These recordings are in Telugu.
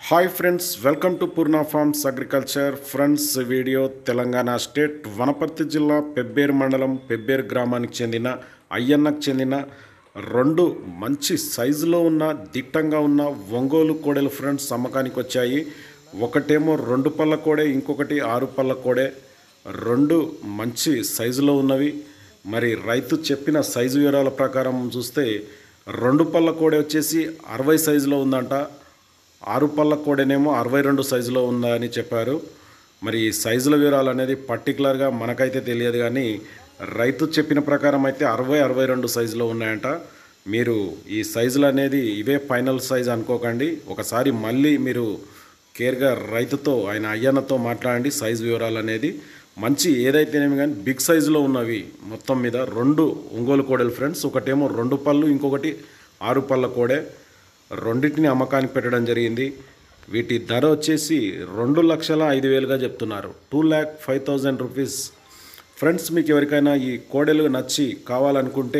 hi friends welcome to Purna farms agriculture friends video Telangana state Wanaparthy జిల్లా పెబ్బేరు మండలం పెబ్బేరు గ్రామానికి చెందిన అయ్యన్నకు చెందిన రెండు మంచి సైజులో ఉన్న దిట్టంగా ఉన్న ఒంగోలు కోడెలు ఫ్రెండ్స్ అమ్మకానికి వచ్చాయి ఒకటేమో రెండు పళ్ళ కోడే ఇంకొకటి ఆరు పళ్ళ కోడే రెండు మంచి సైజులో ఉన్నవి మరి రైతు చెప్పిన సైజు వివరాల ప్రకారం చూస్తే రెండు పళ్ళ కోడే వచ్చేసి అరవై సైజులో ఉందంట ఆరు పళ్ళ కోడేనేమో అరవై రెండు సైజులో ఉందా అని చెప్పారు మరి ఈ సైజుల వివరాలు అనేది పర్టికులర్గా మనకైతే తెలియదు కానీ రైతు చెప్పిన ప్రకారం అయితే అరవై అరవై రెండు సైజులో ఉన్నాయంట మీరు ఈ సైజులు అనేది ఇవే ఫైనల్ సైజ్ అనుకోకండి ఒకసారి మళ్ళీ మీరు కేర్గా రైతుతో ఆయన అయ్యన్నతో మాట్లాడండి సైజు వివరాలు అనేది మంచి ఏదైతేనేమి కానీ బిగ్ సైజులో ఉన్నవి మొత్తం మీద రెండు ఒంగోలు కోడెలు ఫ్రెండ్స్ ఒకటేమో రెండు పళ్ళు ఇంకొకటి ఆరు పళ్ళ కోడే రెండింటిని అమ్మకానికి పెట్టడం జరిగింది వీటి ధర వచ్చేసి రెండు లక్షల ఐదు వేలుగా చెప్తున్నారు two lakh five thousand rupees friends మీకు ఎవరికైనా ఈ కోడెలు నచ్చి కావాలనుకుంటే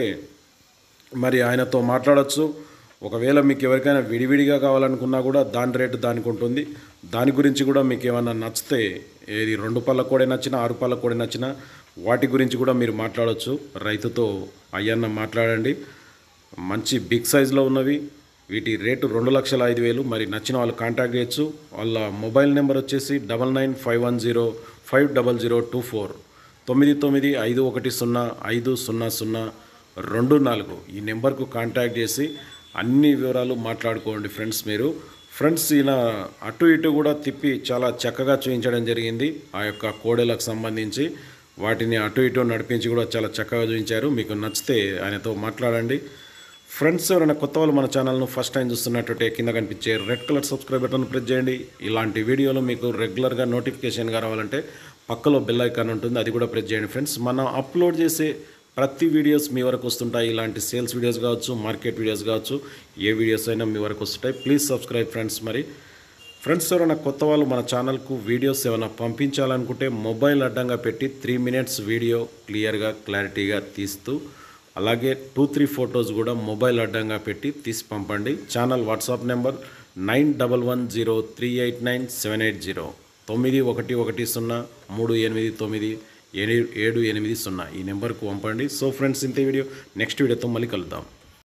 మరి ఆయనతో మాట్లాడొచ్చు ఒకవేళ మీకు ఎవరికైనా విడివిడిగా కావాలనుకున్నా కూడా దాని రేటు దానికి ఉంటుంది దాని గురించి కూడా మీకు ఏమైనా నచ్చితే ఏది రెండు పళ్ళ కోడే నచ్చినా ఆరు పళ్ళ కోడే నచ్చినా వాటి గురించి కూడా మీరు మాట్లాడొచ్చు రైతుతో అయ్యన్న మాట్లాడండి మంచి బిగ్ సైజులో ఉన్నవి వీటి రేటు రెండు లక్షల ఐదు వేలు మరి నచ్చిన వాళ్ళు కాంటాక్ట్ చేయొచ్చు వాళ్ళ మొబైల్ నెంబర్ వచ్చేసి double nine five one zero five double zero two four తొమ్మిది తొమ్మిది ఐదు ఒకటి సున్నా ఐదు సున్నా సున్నా రెండు నాలుగు ఈ నెంబర్కు కాంటాక్ట్ చేసి అన్ని వివరాలు మాట్లాడుకోండి ఫ్రెండ్స్ మీరు ఫ్రెండ్స్ ఈయన అటు ఇటు కూడా తిప్పి చాలా చక్కగా చూపించడం జరిగింది ఆ యొక్క కోడెలకు సంబంధించి వాటిని అటు ఇటు నడిపించి కూడా చాలా చక్కగా చూపించారు మీకు నచ్చితే ఆయనతో మాట్లాడండి ఫ్రెండ్స్ ఎవరైనా కొత్త వాళ్ళు మన ఛానల్ను ఫస్ట్ టైం చూస్తున్నట్టుంటే కింద కనిపించే red colour subscribe button press చేయండి ఇలాంటి వీడియోలు మీకు రెగ్యులర్గా నోటిఫికేషన్గా రావాలంటే పక్కలో బెల్ ఐకాన్ ఉంటుంది అది కూడా ప్రెస్ చేయండి ఫ్రెండ్స్ మనం అప్లోడ్ చేసే ప్రతి వీడియోస్ మీ వరకు వస్తుంటాయి ఇలాంటి సేల్స్ వీడియోస్ కావచ్చు మార్కెట్ వీడియోస్ కావచ్చు ఏ వీడియోస్ అయినా మీ వరకు వస్తుంటాయి ప్లీజ్ సబ్స్క్రైబ్ ఫ్రెండ్స్ మరి ఫ్రెండ్స్ ఎవరైనా కొత్త వాళ్ళు మన ఛానల్కు వీడియోస్ ఏమైనా పంపించాలనుకుంటే మొబైల్ అడ్డంగా పెట్టి త్రీ మినిట్స్ వీడియో క్లియర్గా క్లారిటీగా తీస్తూ అలాగే టూ త్రీ ఫొటోస్ కూడా మొబైల్ అడ్డంగా పెట్టి తీసి పంపండి channel WhatsApp number nine double one zero three eight nine seven eight zero తొమ్మిది ఒకటి ఒకటి సున్నా మూడు ఎనిమిది తొమ్మిది ఏడు ఏడు ఎనిమిది సున్నా ఈ నెంబర్కు పంపండి సో ఫ్రెండ్స్ ఇంతే వీడియో నెక్స్ట్ వీడియోతో మళ్ళీ కలుద్దాం